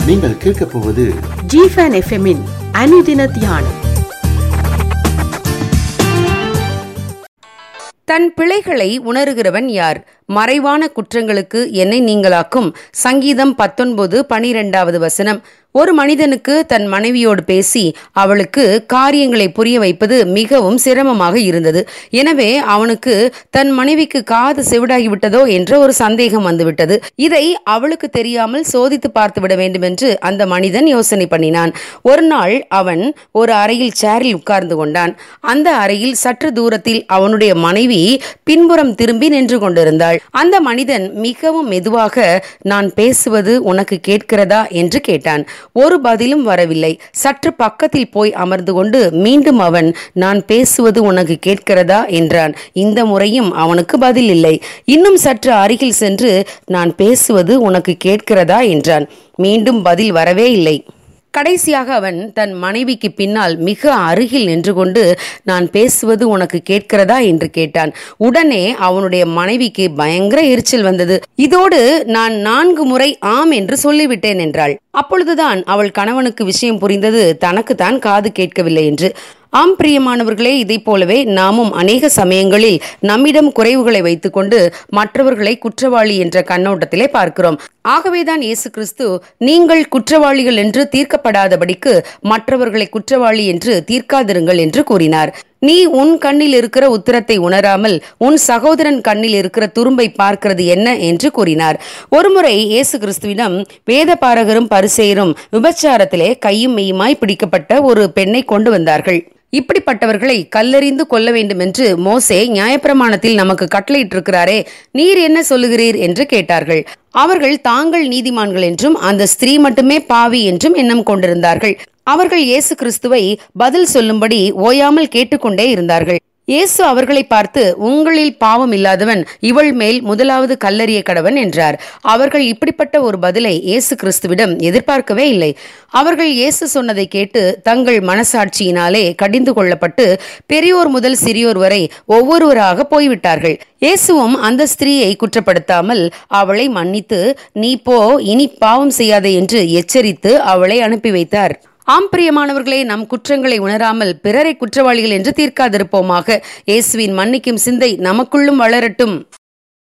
நீங்கள் கேட்கப் போவது ஜிஃபன் எஃப்எம்மின் அனுதின தியானம் தன் பிழைகளை உணருகிறவன் யார் மறைவான குற்றங்களுக்கு என்னை நீங்களாக்கும் சங்கீதம் பத்தொன்பது பனிரெண்டாவது வசனம் ஒரு மனிதனுக்கு தன் மனைவியோடு பேசி அவளுக்கு காரியங்களை புரிய வைப்பது மிகவும் சிரமமாக இருந்தது எனவே அவனுக்கு தன் மனைவிக்கு காது செவிடாகிவிட்டதோ என்ற ஒரு சந்தேகம் வந்துவிட்டது இதை அவளுக்கு தெரியாமல் சோதித்து பார்த்து விட வேண்டும் என்று அந்த மனிதன் யோசனை பண்ணினான் ஒரு நாள் அவன் ஒரு அறையில் சேரில் உட்கார்ந்து கொண்டான் அந்த அறையில் சற்று தூரத்தில் அவனுடைய மனைவி பின்புறம் திரும்பி நின்று கொண்டிருந்தாள் அந்த மனிதன் மிகவும் மெதுவாக நான் பேசுவது உனக்கு கேட்கிறதா என்று கேட்டான் ஒரு பதிலும் வரவில்லை சற்று பக்கத்தில் போய் அமர்ந்து கொண்டு மீண்டும் அவன் நான் பேசுவது உனக்கு கேட்கிறதா என்றான் இந்த முறையும் அவனுக்கு பதில் இல்லை இன்னும் சற்று அருகில் சென்று நான் பேசுவது உனக்கு கேட்கிறதா என்றான் மீண்டும் பதில் வரவே இல்லை கடைசியாக அவன் தன் மனைவிக்கு பின்னால் மிக அருகில் நின்று கொண்டு நான் பேசுவது உனக்கு கேட்கிறதா என்று கேட்டான் உடனே அவனுடைய மனைவிக்கு பயங்கர எரிச்சல் வந்தது இதோடு நான் நான்கு முறை ஆம் என்று சொல்லிவிட்டேன் என்றாள் அப்பொழுதுதான் அவள் கணவனுக்கு விஷயம் புரிந்தது தனக்குத்தான் காது கேட்கவில்லை என்று ஆம் பிரியமானவர்களே இதைப் போலவே நாமும் அநேக சமயங்களில் நம்மிடம் குறைவுகளை வைத்துக்கொண்டு மற்றவர்களை குற்றவாளி என்ற கண்ணோட்டத்திலே பார்க்கிறோம் ஆகவேதான் இயேசு கிறிஸ்து நீங்கள் குற்றவாளிகள் என்று தீர்க்கப்படாதபடிக்கு மற்றவர்களை குற்றவாளி என்று தீர்க்காதிருங்கள் என்று கூறினார் நீ உன் கண்ணில் இருக்கிற உத்தரத்தை உணராமல் உன் சகோதரன் கண்ணில் இருக்கிற துரும்பை பார்க்கிறது என்ன என்று கூறினார் ஒருமுறை இயேசு கிறிஸ்துவிடம் வேத பாரகரும் பரிசெயரும் விபச்சாரத்திலே கையும் மெய்யுமாய் பிடிக்கப்பட்ட ஒரு பெண்ணை கொண்டு வந்தார்கள் இப்படிப்பட்டவர்களை கல்லெறிந்து கொல்ல வேண்டும் என்று மோசே நியாயப்பிரமாணத்தில் நமக்கு கட்டளையிட்டிருக்கிறாரே நீர் என்ன சொல்லுகிறீர் என்று கேட்டார்கள் அவர்கள் தாங்கள் நீதிமான்கள் என்றும் அந்த ஸ்திரீ மட்டுமே பாவி என்றும் எண்ணம் கொண்டிருந்தார்கள் அவர்கள் இயேசு கிறிஸ்துவை பதில் சொல்லும்படி ஓயாமல் கேட்டுக்கொண்டே இருந்தார்கள் இயேசு அவர்களை பார்த்து உங்களில் பாவம் இல்லாதவன் இவள் மேல் முதலாவது கல்லறிய கடவன் என்றார் அவர்கள் இப்படிப்பட்ட ஒரு பதிலை இயேசு கிறிஸ்துவிடம் எதிர்பார்க்கவே இல்லை அவர்கள் இயேசு சொன்னதை கேட்டு தங்கள் மனசாட்சியினாலே கடிந்து கொள்ளப்பட்டு பெரியோர் முதல் சிறியோர் வரை ஒவ்வொருவராக போய்விட்டார்கள் இயேசுவும் அந்த ஸ்திரீயை குற்றப்படுத்தாமல் அவளை மன்னித்து நீ போ இனி பாவம் செய்யாதே என்று எச்சரித்து அவளை அனுப்பி வைத்தார் ஆம் பிரியமானவர்களே நம் குற்றங்களை உணராமல் பிறரை குற்றவாளிகள் என்று தீர்க்காதிருப்போமாக இயேசுவின் மன்னிக்கும் சிந்தை நமக்குள்ளும் வளரட்டும்